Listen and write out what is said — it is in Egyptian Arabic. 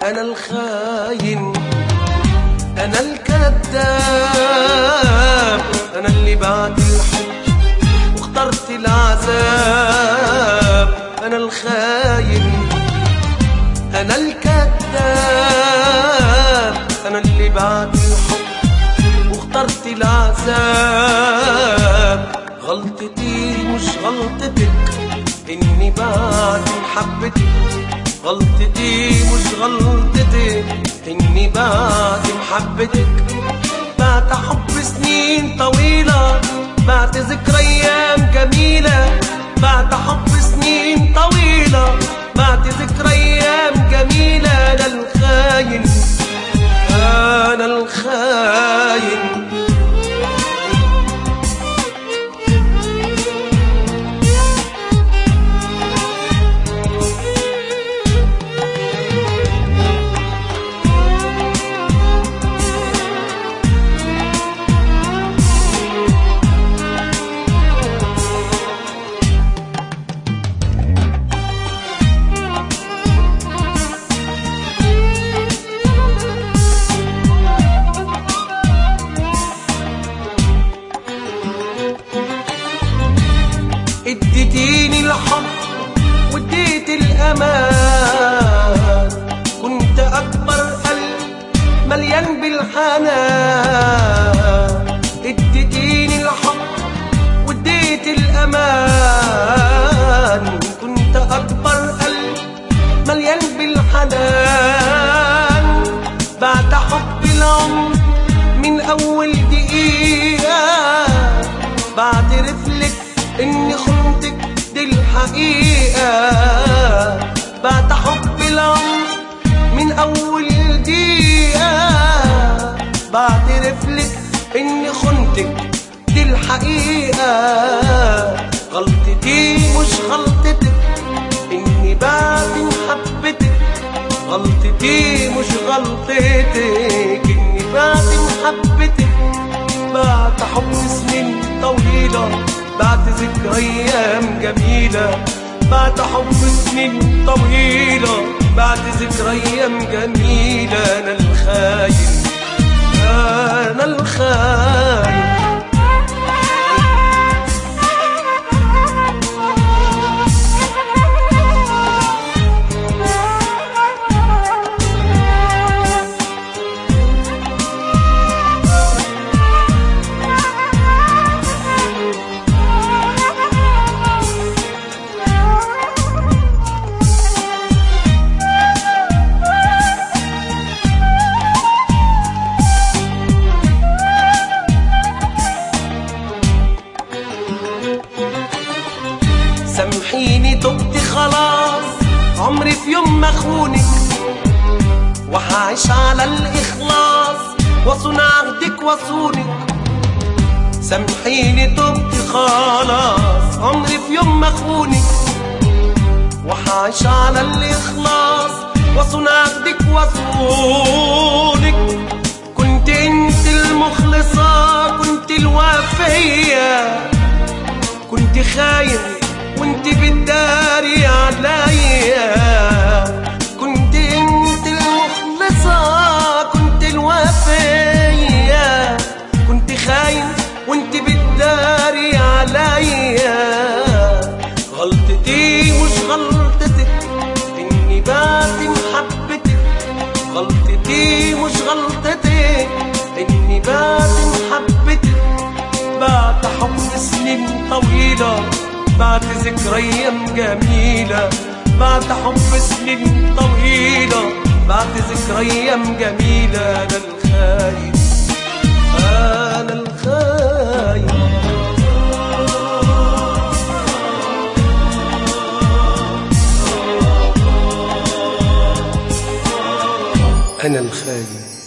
أنا الخاين أنا الكذاب أنا اللي بعد الحب واخترت العذاب أنا الخاين أنا الكذاب أنا اللي بعد الحب واخترت العذاب غلطتي مش غلطتك إني بعد محبتك غلطتي مش غلطتك إني بعد محبتك بعد حب سنين طويلة بعد ذكرى أيام جميلة بعد حب سنين طويلة بعد ذكرى أيام جميلة أنا الخاين أنا الخاين اديتيني الحب واديت الامان كنت اكبر قلب مليان بالحنان اديتيني الحب واديت الامان كنت اكبر قلب مليان بالحنان بعد حب العمر من اول دقيقه بعترف لك اني خنتك دي الحقيقة بعد حب العمر من اول دقيقة بعترف لك اني خنتك دي الحقيقة غلطتي مش غلطتك اني بعد محبتك غلطتي مش غلطتك اني بعد محبتك بعد حب سنين طويلة بعد ذكرى أيام جميلة بعد حب سنين طويلة بعد ذكرى أيام جميلة أنا الخاين أنا الخاين سامحيني تبت خلاص عمري في يوم ما اخونك وهعيش على الاخلاص واصون عهدك واصونك سامحيني تبت خلاص عمري في يوم ما اخونك وهعيش على الاخلاص واصون عهدك واصونك كنت انت المخلصة كنت الوفية كنت خاين وانت بتداري عليا كنت انت المخلصة كنت الوفية كنت خاين وانت بتداري عليا غلطتي مش غلطتك اني بعد محبتك غلطتي مش غلطتك اني بعد محبتك بعد حب سنين طويلة بعد ذكرى أيام جميلة بعد حب سنين طويلة بعد ذكرى أيام جميلة أنا الخاين أنا الخاين أنا الخاين